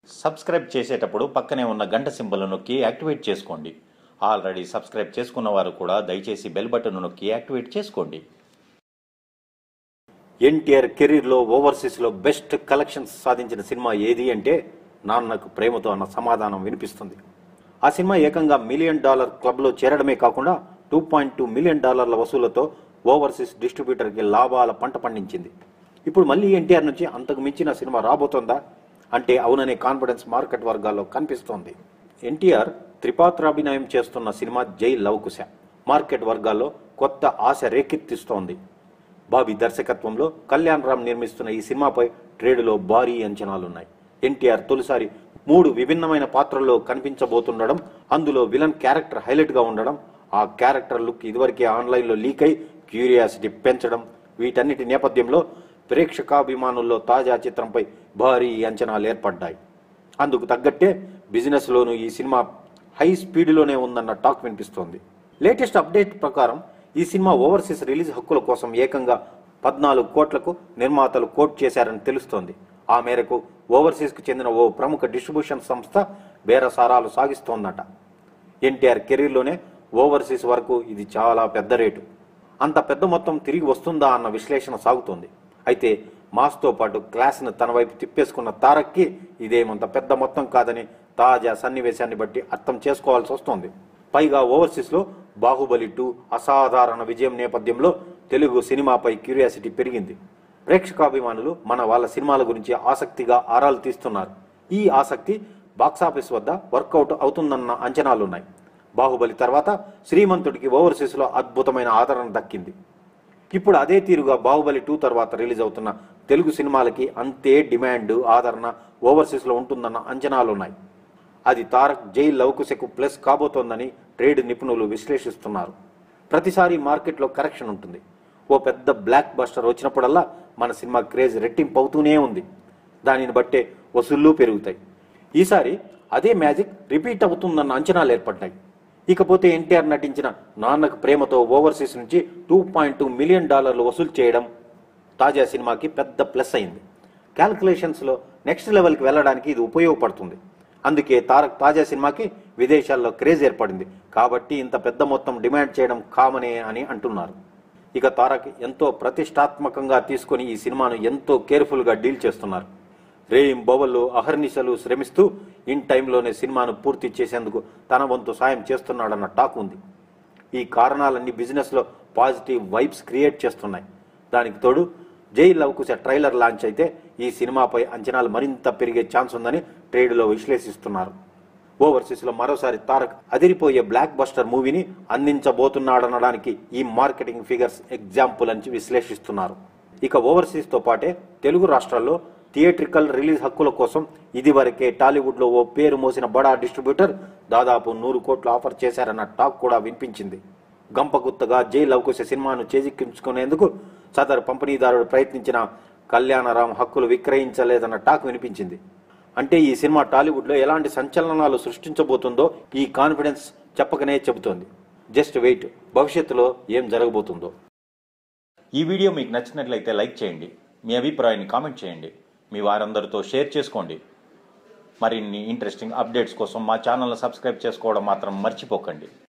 subscribe చేసేటప్పుడు పక్కనే ఉన్న గంట సింబల్ నొక్కి యాక్టివేట్ చేసుకోండి ఆల్రెడీ సబ్స్క్రైబ్ చేసుకున్న వారు కూడా దయచేసి బెల్ బటన్ నొక్కి యాక్టివేట్ చేసుకోండి ఎన్టీఆర్ కెరీర్లో ఓవర్సీస్లో బెస్ట్ కలెక్షన్స్ సాధించిన సినిమా ఏది అంటే నాన్నకు ప్రేమతో అన్న సమాధానం వినిపిస్తుంది ఆ సినిమా ఏకంగా మిలియన్ డాలర్ క్లబ్లో చేరడమే కాకుండా టూ పాయింట్ టూ మిలియన్ డాలర్ల వసూళ్లతో ఓవర్సీస్ డిస్ట్రిబ్యూటర్కి లాభాల పంట పండించింది ఇప్పుడు మళ్ళీ ఎన్టీఆర్ నుంచి అంతకు మించిన సినిమా రాబోతోందా అంటే అవుననే కాన్ఫిడెన్స్ మార్కెట్ వర్గాల్లో కనిపిస్తోంది ఎన్టీఆర్ త్రిపాత్రాభినయం చేస్తున్న సినిమా జై లవకుశ మార్కెట్ వర్గాల్లో కొత్త ఆశ రేకెత్తిస్తోంది బాబీ దర్శకత్వంలో కళ్యాణ్ రామ్ నిర్మిస్తున్న ఈ సినిమాపై ట్రేడ్లో భారీ అంచనాలున్నాయి ఎన్టీఆర్ తొలిసారి మూడు విభిన్నమైన పాత్రల్లో కనిపించబోతుండడం అందులో విలన్ క్యారెక్టర్ హైలైట్ గా ఉండడం ఆ క్యారెక్టర్ లుక్ ఇదివరకే ఆన్లైన్లో లీక్ అయి క్యూరియాసిటీ పెంచడం వీటన్నిటి నేపథ్యంలో ప్రేక్షకాభిమానుల్లో తాజా చిత్రంపై భారీ అంచనాలు ఏర్పడ్డాయి అందుకు తగ్గట్టే బిజినెస్లోనూ ఈ సినిమా హై స్పీడ్లోనే ఉందన్న టాక్ వినిపిస్తోంది లేటెస్ట్ అప్డేట్ ప్రకారం ఈ సినిమా ఓవర్సీస్ రిలీజ్ హక్కుల కోసం ఏకంగా పద్నాలుగు కోట్లకు నిర్మాతలు కోట్ చేశారని తెలుస్తోంది ఆ మేరకు ఓవర్సీస్కు చెందిన ఓ ప్రముఖ డిస్ట్రిబ్యూషన్ సంస్థ బేరసారాలు సాగిస్తోందట ఎన్టీఆర్ కెరీర్లోనే ఓవర్సీస్ వరకు ఇది చాలా పెద్ద రేటు అంత పెద్ద మొత్తం తిరిగి వస్తుందా అన్న విశ్లేషణ సాగుతోంది అయితే మాస్తో పాటు క్లాస్ను తన వైపు తిప్పేసుకున్న తారక్కి ఇదేమంత పెద్ద మొత్తం కాదని తాజా సన్నివేశాన్ని బట్టి అర్థం చేసుకోవాల్సి వస్తోంది పైగా ఓవర్సీస్లో బాహుబలి టూ అసాధారణ విజయం నేపథ్యంలో తెలుగు సినిమాపై క్యూరియాసిటీ పెరిగింది ప్రేక్షకాభిమానులు మన వాళ్ళ సినిమాల గురించి ఆసక్తిగా ఆరాలు తీస్తున్నారు ఈ ఆసక్తి బాక్సాఫీస్ వద్ద వర్కౌట్ అవుతుందన్న అంచనాలున్నాయి బాహుబలి తర్వాత శ్రీమంతుడికి ఓవర్సీస్లో అద్భుతమైన ఆదరణ దక్కింది ఇప్పుడు అదే తీరుగా బాహుబలి టూ తర్వాత రిలీజ్ అవుతున్న తెలుగు సినిమాలకి అంతే డిమాండ్ ఆదరణ ఓవర్సీస్లో ఉంటుందన్న అంచనాలున్నాయి అది తారక్ జై లవకుశకు ప్లస్ కాబోతోందని ట్రేడ్ నిపుణులు విశ్లేషిస్తున్నారు ప్రతిసారి మార్కెట్లో కరెక్షన్ ఉంటుంది ఓ పెద్ద బ్లాక్ బస్టర్ వచ్చినప్పుడల్లా మన సినిమా క్రేజ్ రెట్టింపు అవుతూనే ఉంది దానిని బట్టే వసూళ్లు పెరుగుతాయి ఈసారి అదే మ్యాజిక్ రిపీట్ అవుతుందన్న అంచనాలు ఏర్పడ్డాయి ఇకపోతే ఎన్టీఆర్ నటించిన నాన్నకు ప్రేమతో ఓవర్సీస్ నుంచి టూ పాయింట్ టూ మిలియన్ డాలర్లు వసూలు చేయడం తాజా సినిమాకి పెద్ద ప్లస్ అయింది క్యాల్కులేషన్స్లో నెక్స్ట్ లెవెల్కి వెళ్ళడానికి ఇది ఉపయోగపడుతుంది అందుకే తారక్ తాజా సినిమాకి విదేశాల్లో క్రేజ్ ఏర్పడింది కాబట్టి ఇంత పెద్ద మొత్తం డిమాండ్ చేయడం కామనే అని అంటున్నారు ఇక తారక్ ఎంతో ప్రతిష్టాత్మకంగా తీసుకొని ఈ సినిమాను ఎంతో కేర్ఫుల్గా డీల్ చేస్తున్నారు రేయిం బొవల్లో అహర్నిశలు శ్రమిస్తూ ఇన్ టైంలోనే సినిమాను పూర్తి చేసేందుకు తన వంతు సాయం చేస్తున్నాడన్న టాక్ ఉంది ఈ కారణాలన్నీ బిజినెస్లో పాజిటివ్ వైబ్స్ క్రియేట్ చేస్తున్నాయి దానికి తోడు జై లవకుశ ట్రైలర్ లాంచ్ అయితే ఈ సినిమాపై అంచనాలు మరింత పెరిగే ఛాన్స్ ఉందని ట్రేడ్లో విశ్లేషిస్తున్నారు ఓవర్సీస్లో మరోసారి తారక్ అదిరిపోయే బ్లాక్ బస్టర్ మూవీని అందించబోతున్నాడనడానికి ఈ మార్కెటింగ్ ఫిగర్స్ ఎగ్జాంపుల్ అని విశ్లేషిస్తున్నారు ఇక ఓవర్సీస్తో పాటే తెలుగు రాష్ట్రాల్లో థియేట్రికల్ రిలీజ్ హక్కుల కోసం ఇదివరకే టాలీవుడ్లో ఓ పేరు మోసిన బడా డిస్ట్రిబ్యూటర్ దాదాపు నూరు కోట్లు ఆఫర్ చేశారన్న టాక్ కూడా వినిపించింది గంపగుత్తగా జై లవకుశ సినిమాను చేజిక్కించుకునేందుకు సదరు పంపిణీదారుడు ప్రయత్నించిన కళ్యాణరామ్ హక్కులు విక్రయించలేదన్న టాక్ వినిపించింది అంటే ఈ సినిమా టాలీవుడ్లో ఎలాంటి సంచలనాలు సృష్టించబోతుందో ఈ కాన్ఫిడెన్స్ చెప్పకనే చెబుతోంది జస్ట్ వెయిట్ భవిష్యత్తులో ఏం జరగబోతుందో ఈ వీడియో మీకు నచ్చినట్లయితే లైక్ చేయండి మీ అభిప్రాయాన్ని కామెంట్ చేయండి మీ వారందరితో షేర్ చేసుకోండి మరిన్ని ఇంట్రెస్టింగ్ అప్డేట్స్ కోసం మా ఛానల్ని సబ్స్క్రైబ్ చేసుకోవడం మాత్రం మర్చిపోకండి